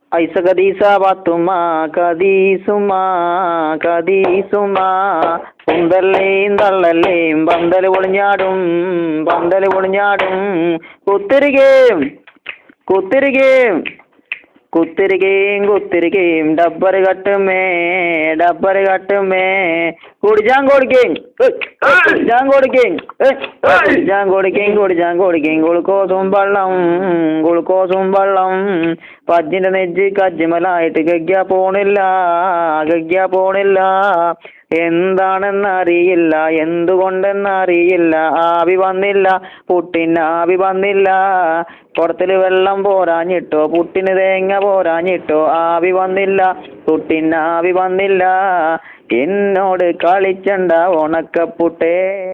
ഐസ കദീസ പാത്തുമ്മ കദീസുമ്മ കദീസുമ്മ കുന്തല്ലേയും തള്ളല്ലേയും പന്തല് പൊളിഞ്ഞാടും പന്തല് പൊളിഞ്ഞാടും കുത്തിരികേം കുത്തിരികേം കുത്തിരികേം കുത്തിരികേം ഡബ്ബർ കട്ടുമേ ഡബ്ബർ കട്ടുമേ കുടിച്ചാൻ കൊടുക്കേം കുടിച്ചാൻ കൊടുക്കേം കുടിച്ചാൻ കൊടുക്കേം കുടിച്ചാൻ കൊടുക്കേം ഗുളുക്കോസും വെള്ളം ഗുളുക്കോസും വെള്ളം പജ്ജിന്റെ നെജ്ജ് കജ്ജിമലായിട്ട് ഗഗ്യ പോണില്ല ഗഗ്യ പോണില്ല എന്താണെന്നറിയില്ല എന്തുകൊണ്ടെന്നറിയില്ല ആവി വന്നില്ല പുട്ടിന് ആവി വന്നില്ല കുടത്തില് വെള്ളം പോരാഞ്ഞിട്ടോ പുട്ടിന് തേങ്ങ പോരാഞ്ഞിട്ടോ ആവി വന്നില്ല പുട്ടിന് ആവി വന്നില്ല എന്നോട് കളിച്ചണ്ട ഉണക്കപ്പുട്ടേ